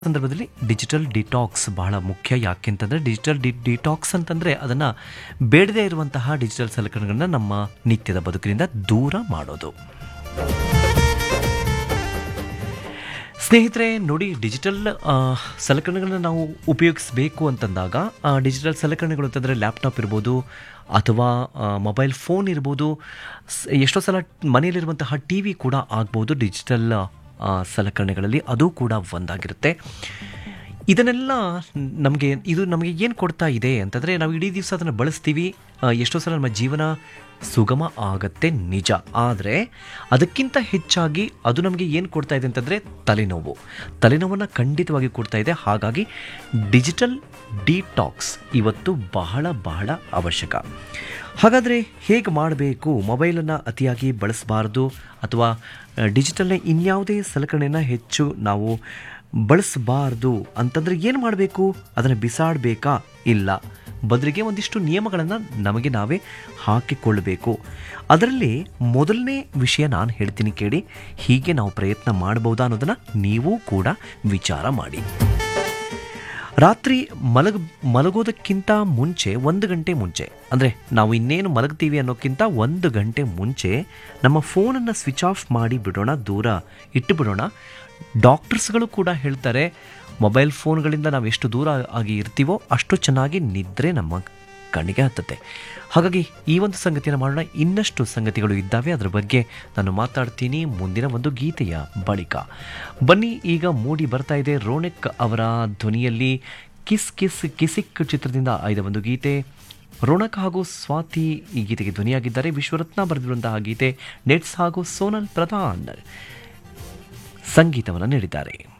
ಸಂದರ್ಭದಲ್ಲಿ digital detox ಬಹಳ ಮುಖ್ಯ ಯಾಕೆಂತಂದರೆ ಡಿಜಿಟಲ್ ಡಿ ಡಿಟಾಕ್ಸ್ ಅಂತಂದರೆ ಅದನ್ನು ಬೇಡದೇ ಇರುವಂತಹ ಡಿಜಿಟಲ್ ಸಲಕರಣೆಗಳನ್ನ ನಮ್ಮ ನಿತ್ಯದ ಬದುಕಿನಿಂದ ದೂರ ಮಾಡೋದು ಸ್ನೇಹಿತರೆ ನೋಡಿ ಡಿಜಿಟಲ್ ಆ, ಸಲಕರಣೆಗಳನ್ನ ನಾವು ಉಪಯೋಗಿಸಬೇಕು ಅಂತಂದಾಗ ಆ, ಡಿಜಿಟಲ್ ಸಲಕರಣೆಗಳು ಅಂತಂದರೆ ಲ್ಯಾಪ್ಟಾಪ್ ಇರ್ಬೋದು ಅಥವಾ ಆ, ಮೊಬೈಲ್ ಫೋನ್ ಇರ್ಬೋದು ಸ್- ಎಷ್ಟೋ ಸಲ ಮನೆಯಲ್ಲಿರುವಂತಹ ಟಿ ವಿ ಕೂಡ ಆಗ್ಬೋದು ಡಿಜಿಟಲ್ ಆ, ಸಲಕರಣೆಗಳಲ್ಲಿ ಅದು ಕೂಡ ಒಂದಾಗಿರುತ್ತೆ ಇದನ್ನೆಲ್ಲ ನಮಗೆ ಇದು ನಮಗೆ ಏನು ಕೊಡ್ತಾ ಇದೆ ಅಂತಂದರೆ ನಾವು ಇಡೀ ದಿವಸ ಅದನ್ನು ಬಳಸ್ತೀವಿ ಆ, ಎಷ್ಟೋ ಸಲ ನಮ್ಮ ಜೀವನ ಸುಗಮ ಆಗತ್ತೆ ನಿಜ ಆದರೆ ಅದಕ್ಕಿಂತ ಹೆಚ್ಚಾಗಿ ಅದು ನಮಗೆ ಏನು ಕೊಡ್ತಾ ಇದೆ ಅಂತಂದರೆ ತಲೆನೋವು ತಲೆನೋವನ್ನು ಖಂಡಿತವಾಗಿ ಕೊಡ್ತಾ ಇದೆ ಹಾಗಾಗಿ ಡಿಜಿಟಲ್ ಡಿಟಾಕ್ಸ್ ಇವತ್ತು ಬಹಳ ಬಹಳ ಅವಶ್ಯಕ ಹಾಗಾದರೆ ಹೇಗೆ ಮಾಡಬೇಕು ಮೊಬೈಲನ್ನು ಅತಿಯಾಗಿ ಬಳಸಬಾರ್ದು ಅಥವಾ ಡಿಜಿಟಲ್ನ ಇನ್ಯಾವುದೇ ಸಲಕರಣೆನ ಹೆಚ್ಚು ನಾವು ಬಳಸಬಾರ್ದು ಅಂತಂದರೆ ಏನು ಮಾಡಬೇಕು ಅದನ್ನು ಬಿಸಾಡಬೇಕಾ ಇಲ್ಲ ಬದಲಿಗೆ ಒಂದಿಷ್ಟು ನಿಯಮಗಳನ್ನು ನಮಗೆ ನಾವೇ ಹಾಕಿಕೊಳ್ಳಬೇಕು ಅದರಲ್ಲಿ ಮೊದಲನೇ ವಿಷಯ ನಾನು ಹೇಳ್ತೀನಿ ಕೇಳಿ ಹೀಗೆ ನಾವು ಪ್ರಯತ್ನ ಮಾಡ್ಬೋದಾ ಅನ್ನೋದನ್ನು ನೀವೂ ಕೂಡ ವಿಚಾರ ಮಾಡಿ ರಾತ್ರಿ ಮಲಗ ಮಲಗೋದಕ್ಕಿಂತ ಮುಂಚೆ ಒಂದು ಗಂಟೆ ಮುಂಚೆ ಅಂದರೆ ನಾವು ಇನ್ನೇನು ಮಲಗ್ತೀವಿ ಅನ್ನೋಕ್ಕಿಂತ ಒಂದು ಗಂಟೆ ಮುಂಚೆ ನಮ್ಮ ಫೋನನ್ನು ಸ್ವಿಚ್ ಆಫ್ ಮಾಡಿ ಬಿಡೋಣ ದೂರ ಇಟ್ಟು ಬಿಡೋಣ ಡಾಕ್ಟರ್ಸ್ಗಳು ಕೂಡ ಹೇಳ್ತಾರೆ ಮೊಬೈಲ್ ಫೋನ್ಗಳಿಂದ ನಾವು ಎಷ್ಟು ದೂರ ಆಗಿ ಇರ್ತೀವೋ ಅಷ್ಟು ಚೆನ್ನಾಗಿ ನಿದ್ರೆ ನಮ್ಮ ಕಣ್ಣಿಗೆ ಹತ್ತತ್ತೆ ಹಾಗಾಗಿ ಈ ಒಂದು ಸಂಗತಿಯನ್ನು ಮಾಡೋಣ ಇನ್ನಷ್ಟು ಸಂಗತಿಗಳು ಇದ್ದಾವೆ ಅದರ ಬಗ್ಗೆ ನಾನು ಮಾತಾಡ್ತೀನಿ ಮುಂದಿನ ಒಂದು ಗೀತೆಯ ಬಳಿಕ ಬನ್ನಿ ಈಗ ಮೂಡಿ ಬರ್ತಾ ಇದೆ ರೋಣಕ್ ಅವರ ಧ್ವನಿಯಲ್ಲಿ ಕಿಸ್ ಕಿಸ್ ಕಿಸಿಕ್ ಚಿತ್ರದಿಂದ ಆಯ್ದ ಒಂದು ಗೀತೆ ರೋಣಕ್ ಹಾಗೂ ಸ್ವಾತಿ ಈ ಗೀತೆಗೆ ಧ್ವನಿಯಾಗಿದ್ದಾರೆ ವಿಶ್ವರತ್ನ ಬರೆದಿರುವಂತಹ ಗೀತೆ ನೆಟ್ಸ್ ಹಾಗೂ ಸೋನಲ್ ಪ್ರಧಾನ್ ಸಂಗೀತವನ್ನು ನೀಡಿದ್ದಾರೆ